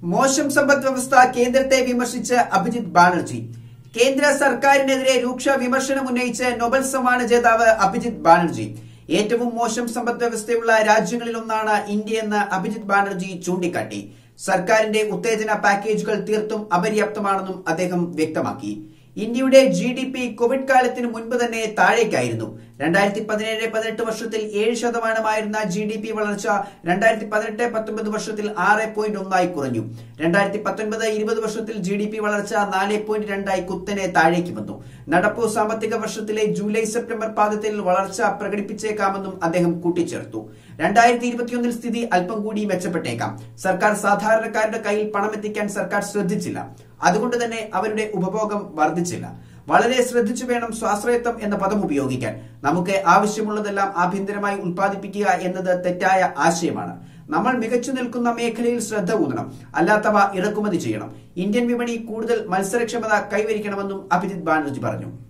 മോശം സമ്പദ് വ്യവസ്ഥ കേന്ദ്രത്തെ വിമർശിച്ച് അഭിജിത് ബാനർജി കേന്ദ്ര സർക്കാരിനെതിരെ രൂക്ഷ വിമർശനം ഉന്നയിച്ച് നൊബൽ സമ്മാന ജേതാവ് അഭിജിത് ബാനർജി ഏറ്റവും മോശം സമ്പദ് വ്യവസ്ഥയുള്ള രാജ്യങ്ങളിലൊന്നാണ് ഇന്ത്യയെന്ന് അഭിജിത് ബാനർജി ചൂണ്ടിക്കാട്ടി സർക്കാരിന്റെ ഉത്തേജന പാക്കേജുകൾ തീർത്തും അപര്യാപ്തമാണെന്നും അദ്ദേഹം വ്യക്തമാക്കി ഇന്ത്യയുടെ ജി ഡി പി കോവിഡ് കാലത്തിന് മുൻപ് തന്നെ താഴേക്കായിരുന്നു രണ്ടായിരത്തി പതിനേഴ് പതിനെട്ട് വർഷത്തിൽ ഏഴ് ശതമാനമായിരുന്ന ജി ഡി പി വളർച്ച രണ്ടായിരത്തി പതിനെട്ട് പത്തൊമ്പത് വർഷത്തിൽ ആറ് പോയിന്റ് ഒന്നായി കുറഞ്ഞു രണ്ടായിരത്തി പത്തൊൻപത് ഇരുപത് വർഷത്തിൽ ജി ഡി പി വളർച്ച നാല് പോയിന്റ് രണ്ടായി കുത്തനെ താഴേക്ക് വന്നു നടപ്പു സാമ്പത്തിക വർഷത്തിലെ ജൂലൈ സെപ്റ്റംബർ പാദത്തിൽ വളർച്ച പ്രകടിപ്പിച്ചേക്കാമെന്നും അദ്ദേഹം കൂട്ടിച്ചേർത്തു രണ്ടായിരത്തി ഇരുപത്തിയൊന്നിൽ സ്ഥിതി അല്പം കൂടി മെച്ചപ്പെട്ടേക്കാം സർക്കാർ സാധാരണക്കാരുടെ കയ്യിൽ പണമെത്തിക്കാൻ സർക്കാർ ശ്രദ്ധിച്ചില്ല അതുകൊണ്ട് തന്നെ അവരുടെ ഉപഭോഗം വർദ്ധിച്ചില്ല വളരെ ശ്രദ്ധിച്ചു വേണം സ്വാശ്രയത്വം എന്ന പദം ഉപയോഗിക്കാൻ നമുക്ക് ആവശ്യമുള്ളതെല്ലാം ആഭ്യന്തരമായി ഉൽപ്പാദിപ്പിക്കുക എന്നത് തെറ്റായ ആശയമാണ് നമ്മൾ മികച്ചു നിൽക്കുന്ന മേഖലയിൽ ശ്രദ്ധ ഊന്നണം അല്ലാത്തവ ഇറക്കുമതി ചെയ്യണം ഇന്ത്യൻ വിപണി കൂടുതൽ മത്സരക്ഷമത കൈവരിക്കണമെന്നും അഭിജിത് ബാനർജി പറഞ്ഞു